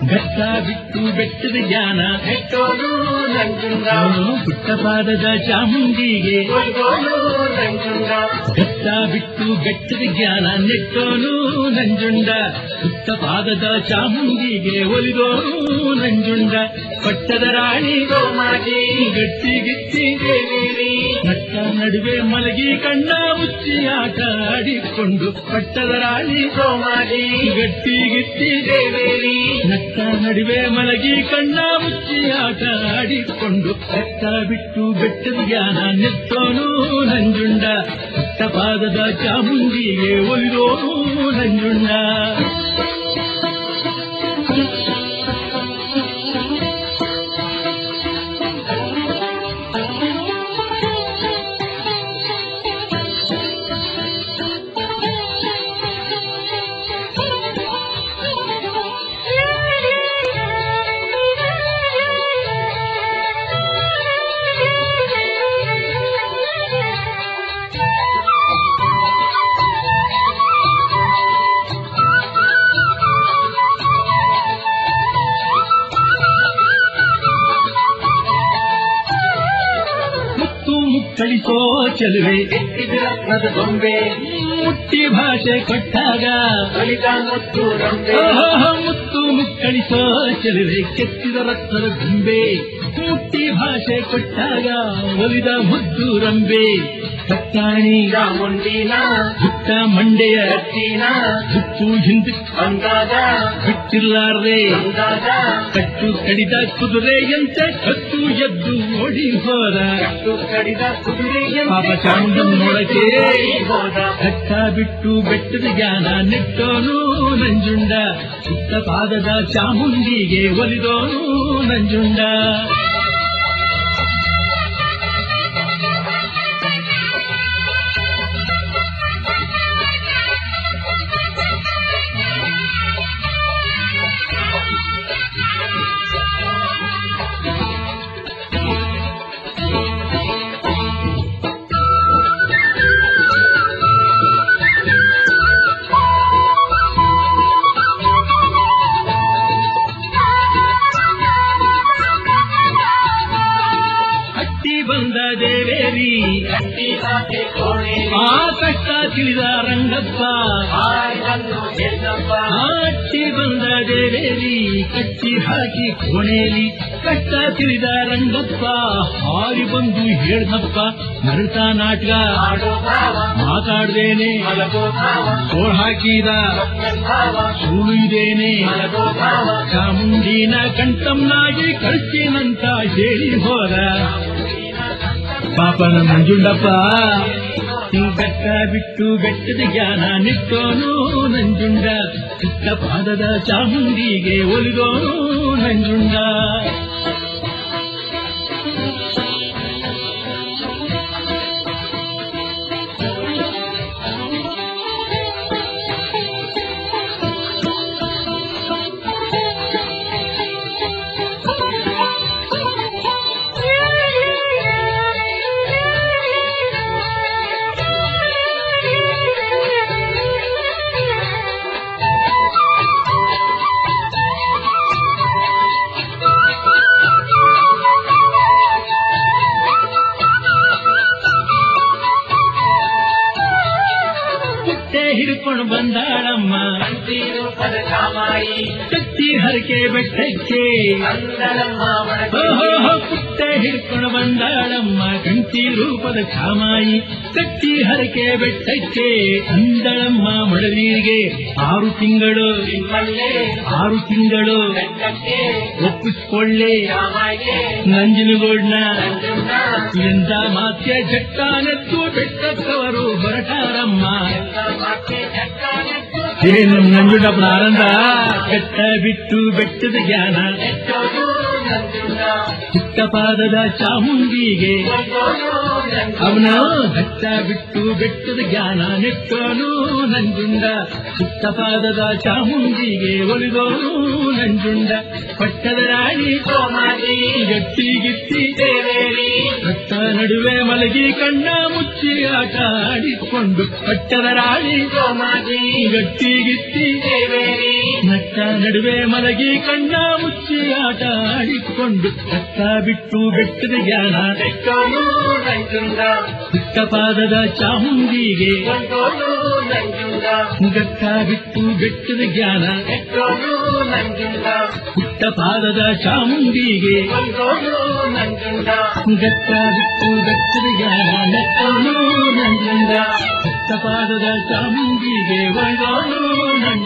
ಬೆಟ್ಟ ಬಿಟ್ಟು ಬೆಟ್ಟದ ಜ್ಞಾನ ನೆಟ್ಟೋನು ನಂಜುಂಡ ಅವನು ಪುಟ್ಟಪಾದದ ಚಾಮುಂಡಿಗೆ ಒಯ್ದೋನು ನಂಜುಂಡ ಬೆಟ್ಟ ಬಿಟ್ಟು ಬೆಟ್ಟದ ಜ್ಞಾನ ನೆಟ್ಟೋನು ನಂಜುಂಡ ಪುಟ್ಟಪಾದದ ಚಾಮುಂಡಿಗೆ ಒಲಿದೋನು ನಂಜುಂಡ ಪಟ್ಟದ ರಾಣಿ ಸೋಮಾಜಿ ಗಟ್ಟಿ ಗಿಟ್ಟಿ ದೇವಿರಿ ನಟ್ಟ ನಡುವೆ ಮಲಗಿ ಕಣ್ಣ ಮುಚ್ಚಿ ಆಟ ಆಡಿಕೊಂಡು ಪಟ್ಟದ ರಾಣಿ ಸೋಮಾಜಿ ಗಟ್ಟಿ ಗಿಟ್ಟಿ ದೇವಿರಿ ನಟ್ಟ ನಡುವೆ ಮಲಗಿ ಕಣ್ಣ ಮುಚ್ಚಿ ಆಟ ಆಡಿಕೊಂಡು ಬೆಟ್ಟ ಬಿಟ್ಟು ಬೆಟ್ಟದ ಜ್ಞಾನ ನೆತ್ತೋನು ನಂಜುಂಡ ಪಟ್ಟಪಾದದ ಚಾಮುಂಡಿಗೆ ಒಲಿದೋನು ನಂಜುಂಡ ಮುತ್ತು ಮುಕ್ಕಳಿಸೋ ಚೆಲುವೆ ಎತ್ತಿದ ರತ್ನದ ಗೊಂಬೆ ಮುಟ್ಟಿ ಭಾಷೆ ಕೊಟ್ಟಾಗ ಬಲಿದ ಮುತ್ತು ರಂಬೆ ಆಹಾ, ಮುತ್ತು ಮುಕ್ಕಳಿಸೋ ಚೆಲುವೆ ಕೆತ್ತಿದ ರತ್ನದ ಗೊಂಬೆ ಮುಟ್ಟಿ ಭಾಷೆ ಕೊಟ್ಟಾಗ ಒಲಿದ ಮುದ್ದು ರಂಬೆ ಕಟ್ಟಾಣಿ ಚಾಮುಂಡಿನ ಹುಟ್ಟ ಮಂಡೆಯ ಕತ್ತಿನ ಹುಟ್ಟು ಹಿಂದೆ ಅಂದಾದ ಬಿಟ್ಟಿರ್ಲಾರ್ದೆ ಅಂದಾದ ಕಟ್ಟು ಕಡಿದ ಕುದುರೆಯಂತೆ ಕತ್ತು ಎದ್ದು ಓಡಿ ಹೋದ ಕಟ್ಟು ಕಡಿದ ಕುದುರೆಯ ಪಾಪ ಚಾಮುಂಡನ್ ನೋಡಕ್ಕೆ ಹೋದ ಕಟ್ಟ ಬಿಟ್ಟು ಬೆಟ್ಟದ ಜ್ಞಾನ ನೆಟ್ಟೋನು ನಂಜುಂಡ ಸುತ್ತ ಪಾದದ ಚಾಮುಂಡಿಗೆ ಒಲಿದೋನು ನಂಜುಂಡ ಹಟ್ಟಿ ಬಂದ ದೇವೇರಿ ಕಟ್ಟಿ ಹಾಕಿ ಕೋಣೆ ಆ ಕಷ್ಟ ತಿಳಿದ ರಂಗಪ್ಪ ಆಯ್ದನ್ನು ಗೆದ್ದಪ್ಪ ಹಟ್ಟಿ ಬಂದ ದೇವೇರಿ ಕಟ್ಟಿ ಹಾಕಿ ಕೋಣೇಲಿ ಕಷ್ಟ ತಿಳಿದ ರಂಗಪ್ಪ ಹಾರಿ ಬಂದು ಹೇಳ್ದಪ್ಪ ಮರುತ ನಾಟಕ ಆಡೋ ಭಾವ ಮಾತಾಡ್ದೇನೆ ಮಲಗೋ ಭಾವ ಸೋಳ್ ಹಾಕಿದ ಭಾವ ಸುಳ್ಳು ಇದೇನೆ ಮಲಗೋ ಭಾವ ಚಾಮುಂಡಿನ ಕಂಠಂನಾಗಿ ಕಳಿಸ್ತೀನಂತ ಹೇಳಿ ಹೋದ ಪಾಪನ ಮಂಜುಂಡಪ್ಪ ಬೆಟ್ಟ ಬಿಟ್ಟು ಬೆಟ್ಟದ ಜ್ಞಾನ ನಿಟ್ಟೋನು ನಂಜುಂಡ ಚಿತ್ತ ಪಾದದ ಚಾಮುಂಡಿಗೆ ಒಲಿದೋನು ನಂಜುಂಡ ಪುಟ್ಟೆ ಹಿಡ್ಕೊಂಡು ಬಂದಾಳಮ್ಮ ಅಂತೀರು ಪದ ಕಾಮಾಯಿ ಕತ್ತಿ ಹರಕೆ ಬೆಟ್ಟಕ್ಕೆ ಅಂದಳಮ್ಮ ಒಳಗೆ ಓಹೋ ಪುಟ್ಟೆ ಹಿಡ್ಕೊಂಡು ಬಂದಾಳಮ್ಮ ಕಂಟಿ ರೂಪದ ಕಾಮಾಯಿ ಕಟ್ಟಿ ಹರಕೆ ಬೆಟ್ಟಕ್ಕೆ ಅಂದಳಮ್ಮ ಮಡಲಿಗೆ ಆರು ತಿಂಗಳು ನಿಮ್ಮಲ್ಲೇ ಆರು ತಿಂಗಳು ಬೆಟ್ಟಕ್ಕೆ ಒಪ್ಪಿಸ್ಕೊಳ್ಳಿ ಕಾಮಾಯಿಗೆ ನಂಜನಗೂಡ್ನ ನಂಜುಂಡ ಎಂದ ಮಾತ್ಯ ಜಟ್ಟಾನೆತ್ತು ಬೆಟ್ಟಕ್ಕವರು ಹೊರಟಾರಮ್ಮ ಎಲ್ಲ ಮಾತೆ ಚಕ್ಕಾನೆತ್ತು ಏನು ನಂಜುಂಡಪ್ಪನ ಆನಂದ ಬೆಟ್ಟ ಬಿಟ್ಟು ಬೆಟ್ಟದ ಜ್ಞಾನ ನೆಟ್ಟೋದು ನಂಜುಂಡ ಚಿತ್ತಪಾದದ ಚಾಮುಂಡಿಗೆ ಒಯ್ದೋದು ಅವನ ಹಚ್ಚ ಬಿಟ್ಟು ಬೆಟ್ಟದ ಜ್ಞಾನ ನೆಟ್ಟೋನು ನಂಜುಂಡ ಸುತ್ತಪಾದದ ಚಾಮುಂಡಿಗೆ ಒಲಿದೋನು ನಂಜುಂಡ ಪಟ್ಟದ ರಾಣಿ ಸೋಮಾಜಿ ಗಟ್ಟಿ ಗಿಟ್ಟಿ ದೇವೇರಿ ರಕ್ತ ನಡುವೆ ಮಲಗಿ ಕಣ್ಣ ಮುಚ್ಚಿ ಆಟ ಆಡಿಕೊಂಡು ಪಟ್ಟದ ರಾಣಿ ಸೋಮಾಜಿ ಗಟ್ಟಿ ಗಿಟ್ಟಿ ದೇವೇರಿ ನಟ್ಟ ನಡುವೆ ಮಲಗಿ ಕಣ್ಣ ಮುಚ್ಚಿ ಆಟ ಆಡಿಕೊಂಡು ರಕ್ತ ಬಿಟ್ಟು ಬೆಟ್ಟದ ಜ್ಞಾನ ನೆಟ್ಟೋನು ನಂಜುಂಡ ಸುತ್ತಪಾದದ ಚಾಮುಂಡಿಗೆ ಕೊಂಡೋನು ನಂಜುಂಡ ಗಟ್ಟ ಬಿಟ್ಟು ಬೆಟ್ಟದ ಜ್ಞಾನ ನೆಟ್ಟೋನು ನಂಜುಂಡ ಪುಟ್ಟಪಾದದ ಚಾಮುಂಡಿಗೆ ಕೊಂಡೋನು ನಂಜುಂಡ ಗಟ್ಟ ಬಿಟ್ಟು ಬೆಟ್ಟದ ಜ್ಞಾನ ನೆಟ್ಟನು ನಂಜುಂಡ ಪುಟ್ಟಪಾದದ ಚಾಮುಂಡಿಗೆ ಒಯ್ದೋನು ನಂಜುಂಡ